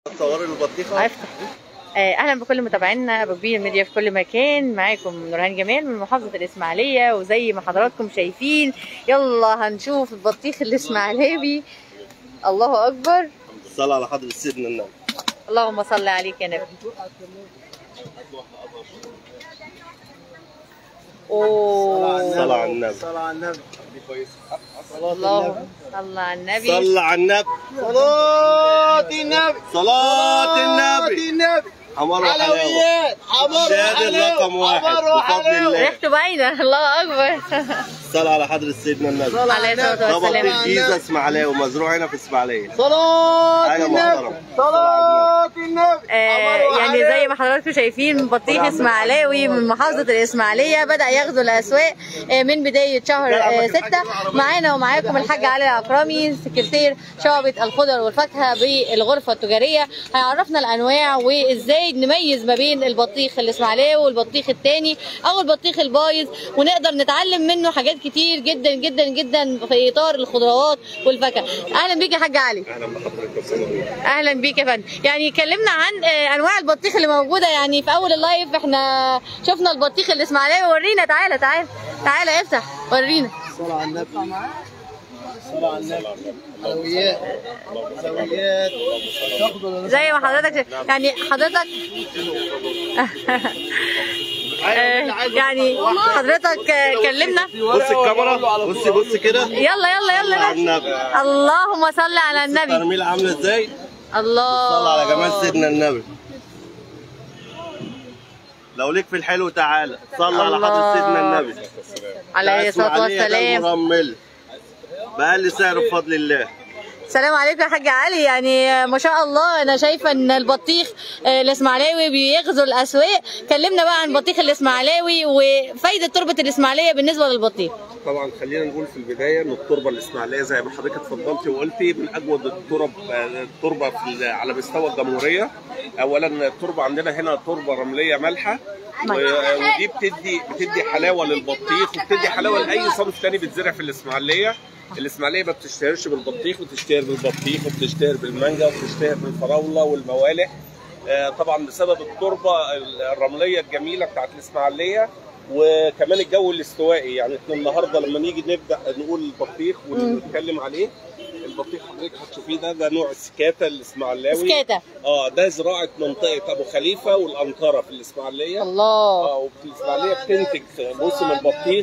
تصوري البطيخه افتح آه، اهلا بكل متابعينا ابو كبير ميديا في كل مكان معاكم نورهان جمال من محافظه الاسماعيليه وزي ما حضراتكم شايفين يلا هنشوف البطيخ الاسماعيلاوي الله اكبر الصلاه على حضره سيدنا النبي اللهم صل عليك يا نبي اوه الصلاه على النبي صلى على النبي الله صل على النبي صلى على النبي صلاة النبي صلاه النبي النبي حمار وحلاوه حلويات حمار شادر رقم واحد بفضل الله ريحته باينه الله اكبر الصلاه على حضره سيدنا النبي عليه الصلاه ده والسلام بطيخ جيزه اسماعيلاوي مزروع هنا في اسماعيليه صلاة أيوة النبي محترم. صلاة النبي آه، يعني زي ما حضراتكم شايفين بطيخ اسماعيلاوي من محافظه الاسماعيليه بدا يغزو الاسواق آه، من بدايه شهر آه، ستة معانا ومعاكم الحاج علي العكرمي سكرتير شعبه الخضر والفاكهه بالغرفه التجاريه هيعرفنا الانواع وازاي نميز ما بين البطيخ الاسماعيلاوي والبطيخ التاني او البطيخ البايظ ونقدر نتعلم منه حاجات كتير جدا جدا جدا في اطار الخضروات والفاكهه اهلا بيك يا حاج علي اهلا بحضرتك يا استاذ اهلا بيك يا فندم يعني كلمنا عن آه، انواع البطيخ اللي موجوده يعني في اول اللايف احنا شفنا البطيخ الاسماعيلاوي ورينا تعالى تعالى تعالى افتح ورينا صلاة على النبي صلاة على النبي حلويات حلويات تاخدوا زي ما حضرتك يعني حضرتك آه، يعني حضرتك آه، كلمنا بص الكاميرا بص بص كده يلا يلا على يلا النبي اللهم صل على النبي الترميل عامله ازاي الله صلى على جمال سيدنا النبي لو ليك في الحلو تعالى صلى على الله. حضره سيدنا النبي عليه الصلاه إسماعيلية ده والسلام المرمل بأقل سعر بفضل الله السلام عليكم يا حاج علي يعني ما شاء الله انا شايفه ان البطيخ آه، الاسماعيلاوي بيغزو الاسواق كلمنا بقى عن البطيخ الاسماعيلاوي وفايده تربه الاسماعيليه بالنسبه للبطيخ طبعا خلينا نقول في البدايه ان التربه الاسماعيليه زي ما حضرتك اتفضلتي وقلتي من اجود الترب التربه في ال- على مستوى الجمهوريه اولا التربه عندنا هنا تربه رمليه مالحه و- ودي بتدي بتدي حلاوه للبطيخ وبتدي حلاوه لاي صنف تاني بيتزرع في الاسماعيليه الاسماعيليه ما بتشتهرش بالبطيخ بتشتهر بالبطيخ وبتشتهر بالمانجا وبتشتهر بالفراوله والموالح آه، طبعا بسبب التربه الرمليه الجميله بتاعت الاسماعيليه وكمان الجو الاستوائي يعني احنا النهارده لما نيجي نبدا نقول البطيخ ونتكلم عليه البطيخ حضرتك هتشوفيه ده ده نوع السكاتا الاسماعيلاوي سكاتا اه ده زراعه منطقه ابو خليفه والانطره في الاسماعيليه الله اه وفي الاسماعيليه بتنتج في موسم البطيخ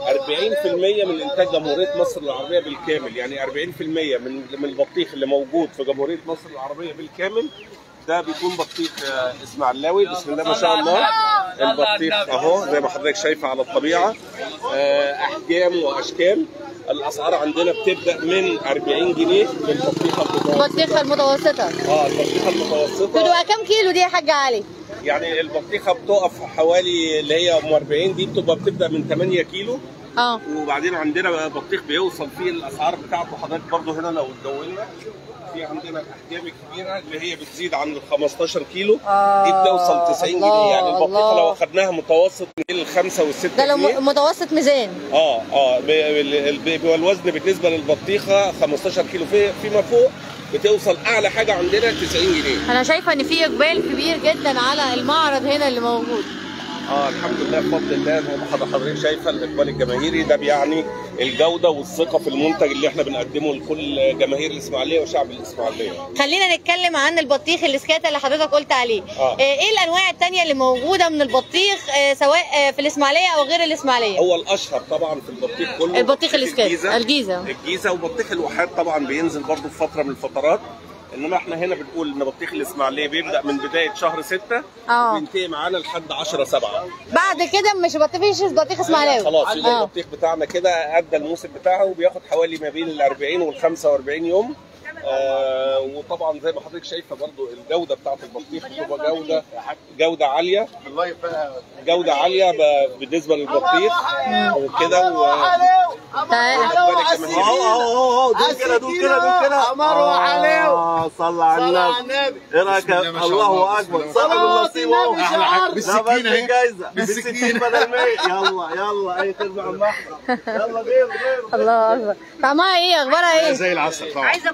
40% من انتاج جمهوريه مصر العربيه بالكامل يعني 40% من من البطيخ اللي موجود في جمهوريه مصر العربيه بالكامل ده بيكون بطيخ آه، اسماعيلاوي بسم الله ما شاء الله البطيخ اهو زي ما حضرتك شايفه على الطبيعه آه، احجام واشكال الاسعار عندنا بتبدا من 40 جنيه للبطيخه المتوسطه البطيخه المتوسطه اه البطيخه المتوسطه بتبقى كام كيلو دي يا حاج علي يعني البطيخه بتقف حوالي اللي هي ام 40 دي بتبقى بتبدا من 8 كيلو اه وبعدين عندنا بقى بطيخ بيوصل فيه الاسعار بتاعته حضرتك برضو هنا لو اتدولنا في عندنا الاحجام الكبيره اللي هي بتزيد عن ال 15 كيلو دي آه، بتوصل 90 الله، جنيه يعني البطيخه الله. لو اخدناها متوسط من الخمسه والسته ده لو جنيه م- متوسط ميزان اه اه ب- ال- بيبقى الوزن بالنسبه للبطيخه 15 كيلو في فيما فوق بتوصل اعلى حاجه عندنا 90 جنيه انا شايفه ان في اقبال كبير جدا على المعرض هنا اللي موجود اه الحمد لله بفضل الله زي ما حضر- حضرتك شايفه الاقبال الجماهيري ده بيعني الجوده والثقه في المنتج اللي احنا بنقدمه لكل جماهير الاسماعيليه وشعب الاسماعيليه. خلينا نتكلم عن البطيخ الاسكاتا اللي حضرتك قلت عليه آه. آه، ايه الانواع التانية اللي موجوده من البطيخ آه، سواء آه، في الاسماعيليه او غير الاسماعيليه هو الاشهر طبعا في البطيخ كله البطيخ الاسكاتا الجيزه الجيزه الجيزه وبطيخ الواحات طبعا بينزل برضه في فتره من الفترات انما احنا هنا بنقول ان بطيخ الاسماعيليه بيبدا من بدايه شهر 6 اه وبينتهي معانا لحد 10 7 بعد كده مش بطيخ بطيخ اسماعيلاوي خلاص يبقى اه البطيخ بتاعنا كده ادى الموسم بتاعه وبياخد حوالي ما بين ال 40 وال 45 يوم آه وطبعا زي ما حضرتك شايفه برضو الجوده بتاعت البطيخ بتبقى جوده جوده عاليه جوده عاليه ب- بالنسبه للبطيخ وكده و... تعالى اهو اهو اهو دول كده دول كده دول كده حمار وحلاوه اه صلى على صلى على النبي النبي ايه رايك يا- الله اكبر صاحب النصيب اهو النبي شعار. بالسكينه اهي جايزه بالسكينه بدل 100 يلا يلا اي خدمه عم احمد يلا غير غير الله اكبر طعمها ايه اخبارها ايه زي العسل طبعا زي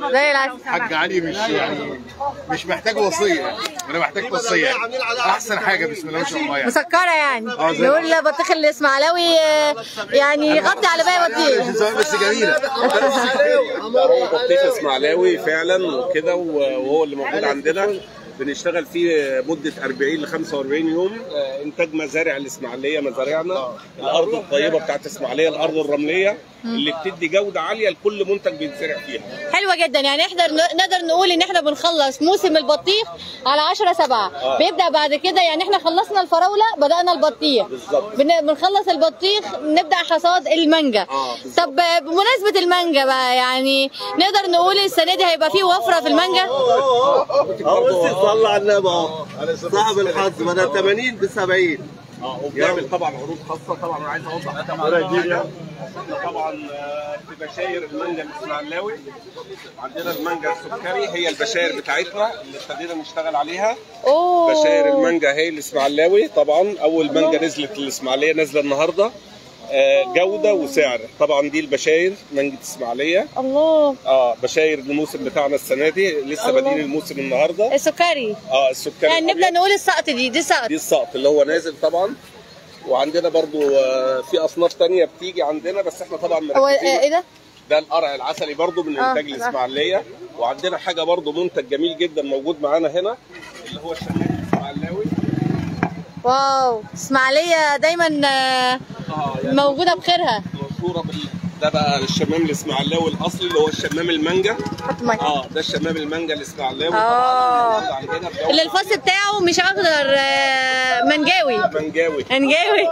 بس حاج علي مش يعني مش محتاج وصيه انا محتاج وصيه احسن حاجه بسم الله ما شاء الله يعني مسكره يعني اه زي نقول بطيخ الاسماعيلاوي آه، يعني يغطي على باقي بطيخ زمان بس جميله هو بطيخ اسماعيلاوي فعلا وكده وهو اللي موجود عندنا بنشتغل فيه مدة 40 ل 45 يوم آه، إنتاج مزارع الإسماعيلية مزارعنا الأرض الطيبة بتاعت الإسماعيلية الأرض الرملية اللي بتدي جودة عالية لكل منتج بيتزرع فيها حلوه جدا يعني احنا نقدر نقول ان احنا بنخلص موسم البطيخ على 10 7 آه. بيبدا بعد كده يعني احنا خلصنا الفراوله بدانا البطيخ بالظبط. بن- بنخلص البطيخ نبدا حصاد المانجا آه، بالظبط. طب آه، بمناسبه المانجا بقى يعني نقدر نقول السنه دي هيبقى فيه وفره في المانجا اه بصي صلى على النبي اهو صاحب الحظ بدل 80 ب 70 اه وبنعمل طبعا عروض خاصة طبعا أنا عايز أوضح حاجة معلومة. احنا طبعا آه، في بشاير المانجا الإسماعيلاوي عندنا المانجا السكري هي البشاير بتاعتنا اللي ابتدينا نشتغل عليها اوه بشاير المانجا هي الاسماعيلاوي طبعا اول مانجا نزلت الاسماعيليه نازله النهارده آه، جوده وسعر طبعا دي البشاير مانجا اسماعيليه الله اه بشاير الموسم بتاعنا السنه دي لسه الله. بادئين الموسم النهارده السكري اه السكري يعني نبدا نقول السقط دي دي سقط دي السقط اللي هو نازل طبعا وعندنا برضو آه، في اصناف تانية بتيجي عندنا بس احنا طبعا هو مركزين آه، ايه ده؟ ده القرع العسلي برضو من آه، انتاج صح. الاسماعيليه وعندنا حاجه برضو منتج جميل جدا موجود معانا هنا اللي هو الشمال الاسماعيلاوي واو اسماعيليه دايما آه، اه يعني موجوده بخيرها مشهوره بال ده بقى الشمام الاسماعيلاوي الاصلي اللي هو الشمام المانجا حط ميه اه ده الشمام المانجا الاسماعيلاوي آه. طبعاً موجود عندنا بجودة اللي الفص بتاعه مش اخضر آه، منجاوي منجاوي منجاوي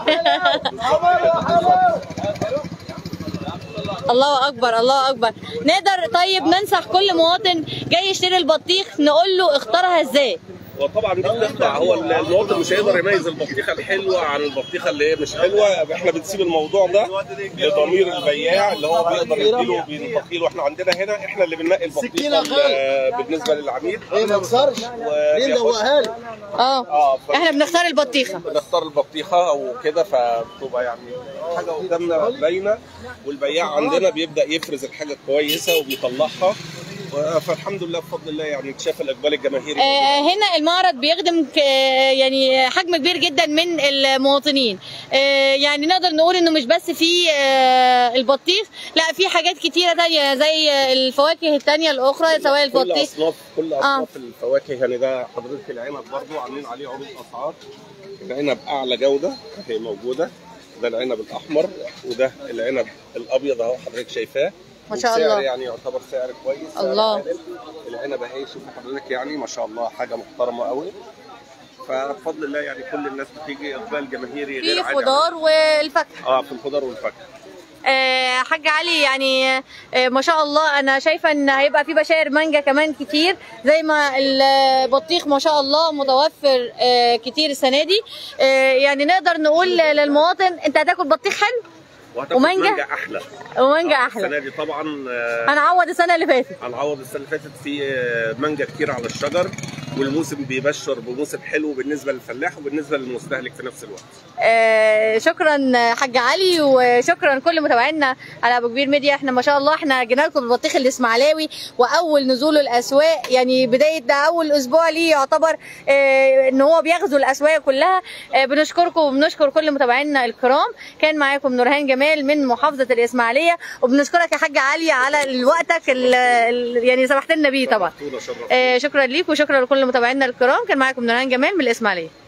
الله اكبر الله اكبر نقدر طيب ننصح كل مواطن جاي يشتري البطيخ نقول له اختارها ازاي وطبعا دي بتخضع هو المواطن مش هيقدر يميز البطيخه الحلوه عن البطيخه اللي هي مش حلوه احنا بنسيب الموضوع ده لضمير البياع اللي هو بيقدر يديله بينتقي له احنا عندنا هنا احنا اللي بننقي البطيخه ال- بالنسبه للعميل ايه ما تصرش مين دوقها لي اه اه ف- احنا بنختار البطيخه بنختار البطيخه او كده فبتبقى يعني حاجه قدامنا باينه والبياع عندنا بيبدا يفرز الحاجه كويسه وبيطلعها و- فالحمد لله بفضل الله يعني اتشاف الاقبال الجماهيري آه، هنا المعرض بيخدم ك- يعني حجم كبير جدا من المواطنين آه، يعني نقدر نقول انه مش بس في آه، البطيخ لا في حاجات كتيره تانية زي الفواكه التانية الاخرى سواء كل البطيخ اصناف كل اصناف الفواكه يعني ده حضرتك العنب برضو عاملين عليه عروض اسعار العنب اعلى جوده هي موجوده ده العنب الاحمر وده العنب الابيض اهو حضرتك شايفاه ما شاء والسعر الله. يعني يعتبر سعر كويس سعر الله. عادل. العنب اهي شوف حضرتك يعني ما شاء الله حاجه محترمه قوي فبفضل الله يعني كل الناس بتيجي اقبال جماهيري غير في عادي خضار والفاكهه اه في الخضار والفاكهه آه، حاج علي يعني آه، ما شاء الله انا شايفه ان هيبقى في بشاير مانجا كمان كتير زي ما البطيخ ما شاء الله متوفر آه، كتير السنه دي آه، يعني نقدر نقول للمواطن انت هتاكل بطيخ حلو وهتاخد ومانجا؟ مانجا احلى ومانجا السنه احلى دي طبعا آه، هنعوض السنه اللي فاتت هنعوض السنه اللي فاتت في آه، مانجا كتير على الشجر والموسم بيبشر بموسم حلو بالنسبه للفلاح وبالنسبه للمستهلك في نفس الوقت آه، شكرا حاج علي وشكرا كل متابعينا على ابو كبير ميديا احنا ما شاء الله احنا جينا لكم البطيخ الاسماعيلاوي واول نزوله الاسواق يعني بدايه ده اول اسبوع ليه يعتبر آه، ان هو بيغزو الاسواق كلها آه، بنشكركم وبنشكر كل متابعينا الكرام كان معاكم نورهان جمال من محافظه الاسماعيليه وبنشكرك يا حاج علي على وقتك ال- ال- يعني سمحت لنا بيه طبعا طول شرف آه، شكرا ليك وشكرا لكل متابعينا الكرام كان معاكم نورهان جمال من الاسماعيليه